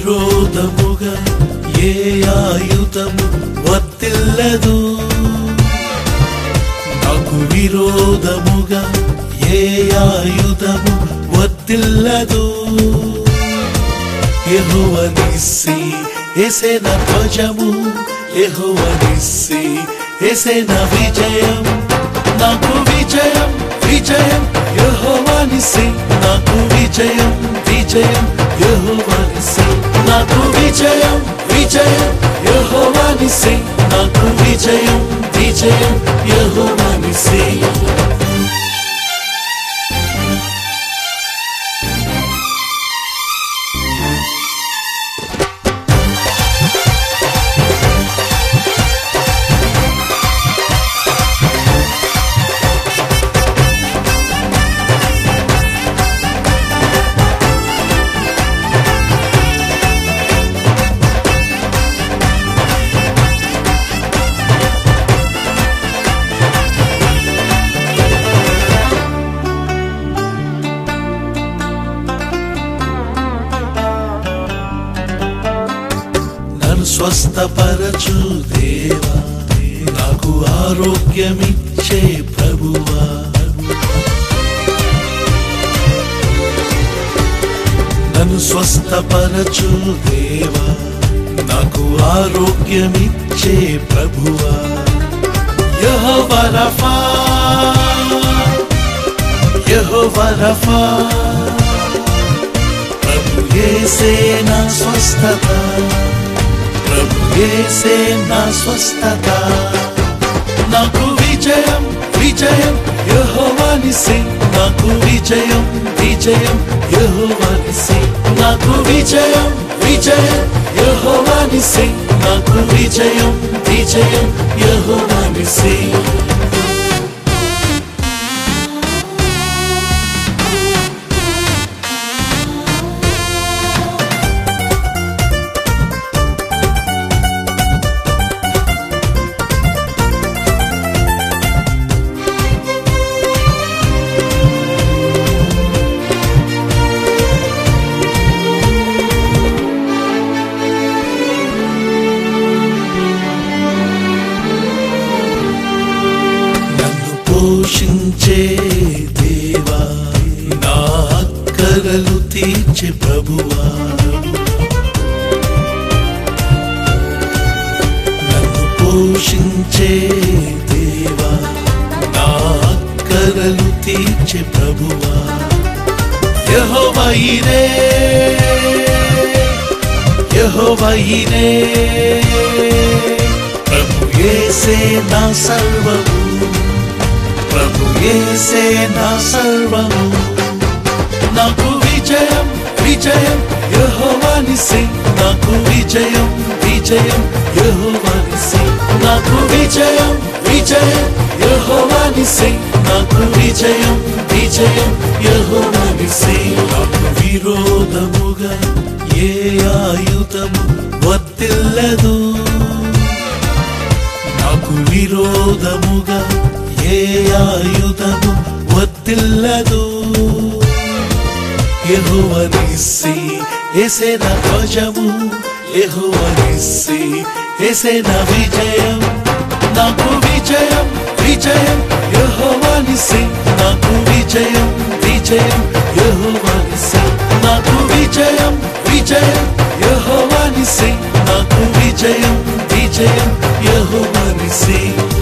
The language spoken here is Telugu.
విరోధముగా ఏ ఆయుధము వర్తిల్లదు నాకు విరోధముగా ఏ ఆయుధము వర్తిల్లదు యెహోవనిస్సి ఎసెన ధ్వజము యెహోవనిస్సి ఎసెన విజయం నాకు విజయం విజయం యెహోవనిస్సి నాకు విజయం విజయం యెహోవనిస్సి నాకు విజయం విజయం యెహోవనిస్సి నాకు విజయం విజయం యెహోవనిస్సి నన్ను స్వస్థపరచు దేవా నాకు ఆరోగ్యమిచ్చే ప్రభువా నన్ను స్వస్థపరచు దేవా నాకు ఆరోగ్యమిచ్చే ప్రభువా యెహోవా రఫా యెహోవా రఫా ప్రభు యేసే నా స్వస్థత ప్రభు యేసే నా స్వస్థత నాకు విజయం విజయం యెహోవానిసి నాకు విజయం విజయం యెహోవానిసి నాకు విజయం విజయం యెహోవానిసి నాకు విజయం విజయం యెహోవానిసి నన్ను పోషించే దేవా నా అక్కరలు తీర్చే ప్రభువా నన్ను పోషించే దేవా నా అక్కరలు తీర్చే ప్రభువా యెహోవా ఈరే యెహోవా ఈరే ప్రభు యేసే నా సర్వము ప్రభు యేసే నా సర్వము నాకు విజయం విజయం యెహోవానిసి నాకు విజయం విజయం యెహోవానిసి నాకు విజయం విజయం యెహోవానిసి నాకు విజయం విజయం యెహోవానిసి నాకు విరోధముగా ఏ ఆయుధము వర్తిల్లదు నాకు విరోధముగా ఏ ఆయుధము వర్తిల్లదు యెహోవనిస్సి ఎసెన ధ్వజము యెహోవనిస్సి ఎసెన విజయం నాకు విజయం విజయం యెహోవనిస్సి నాకు విజయం విజయం యెహోవనిస్సి నాకు విజయం విజయం యెహోవనిస్సి నాకు విజయం విజయం యెహోవనిస్సి